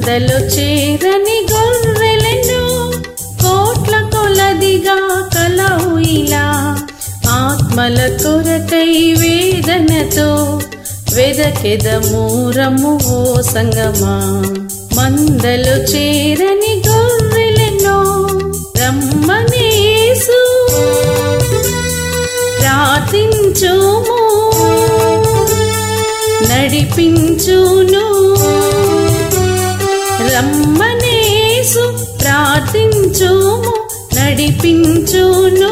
మందలో చేరని గొర్రెలను కోట్ల కొలదిగా కలవు ఇలా ఆత్మల కొరకై వేదనతో వెదకెదము రమ్ము ఓ సంగమా మందలో చేరని గొర్రెలను రమ్మనేసు ప్రార్థించుము నడిపించును రమ్మనేసు ప్రార్థించుము నడిపించును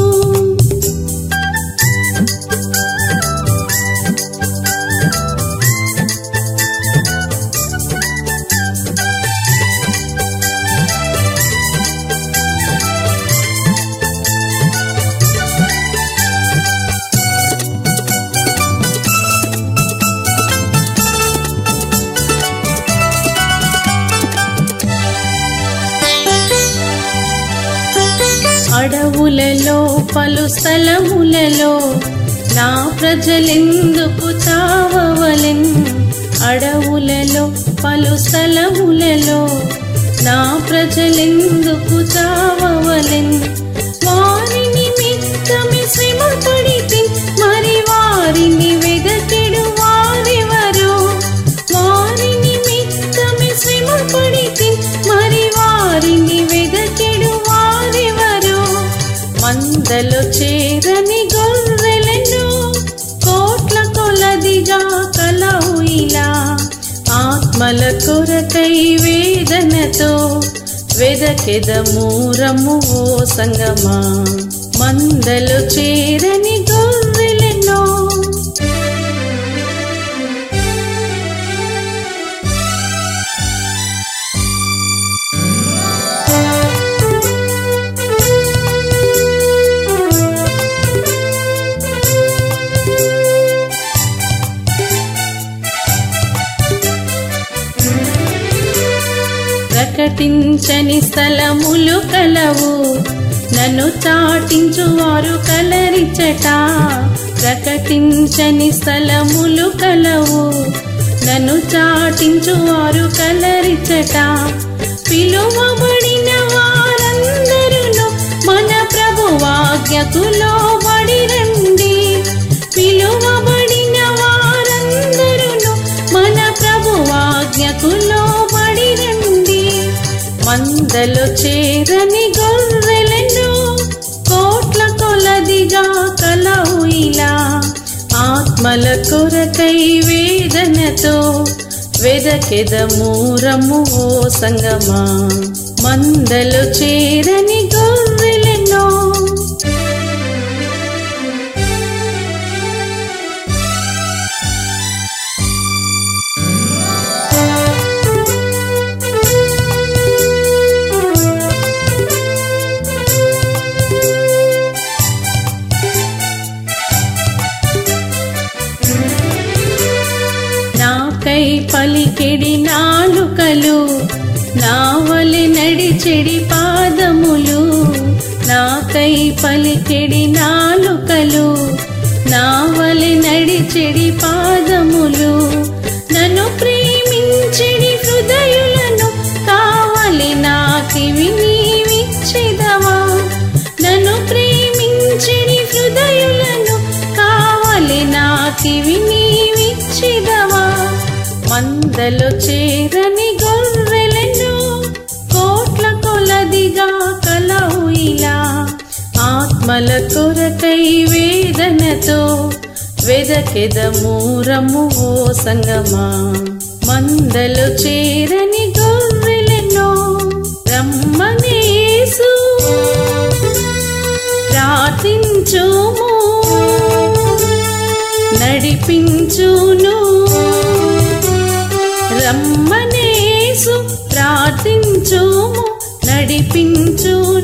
అడవులలో పలు స్థలములలో నా ప్రజలెందుకు చావవలెన్ అడవులలో పలు స్థలములలో నా ప్రజలెందుకు చావవలెన్ వారి నిమిత్తమే శ్రమ పడితే మరి వారిని వెదకెడు వారెవరో వారి నిమిత్తమే శ్రమ పడితే మరి వారిని వెదకెడు వారెవరో మందలో చేరని గొర్రెలను కోట్ల కొలదిగా కలవు ఇలా ఆత్మల కొరకై వేదనతో వెదకెదము రమ్ము ఓ సంగమా మందలో చేరని గొర్రెలను ప్రకటించని స్థలములు కలవు నన్ను చాటించువారు కలరిచట ప్రకటించని స్థలములు కలవు నన్ను చాటించువారు కలరిచట పిలువబడిన వారందరూ మన ప్రభువాజ్ఞకు లోబడి రండి పిలువబడిన వారందరూ మన ప్రభువాజ్ఞకు లోబడి రండి మందలో చేరని గొర్రెలను కోట్ల కొలదిగా కలవు ఇలా ఆత్మల కొరకై వేదనతో వెదకెదము రమ్ము ఓ సంగమా మందలో చేరని గొర్రెలను నాకై పలికెడి నాలుకలు నావలి నడిచెడి పాదములు నాకై పలికెడి నాలుకలు నావలి నడిచెడి పాదములు నన్ను ప్రేమించెడి హృదయులను కావలి నాకివి నీవిచ్చిదవా నన్ను ప్రేమించెడి హృదయులను కావలి నాకివి నీవిచ్చిదవా మందలో చేరని గొర్రెలను కోట్ల కొలదిగా కలవు ఇలా ఆత్మల కొరకై వేదనతో వెదకెదము రమ్ము ఓ సంగమా మందలో చేరని గొర్రెలను రమ్మనేసు ప్రార్థించుము నడిపించును రమ్మనేసు ప్రార్థించుము నడిపించును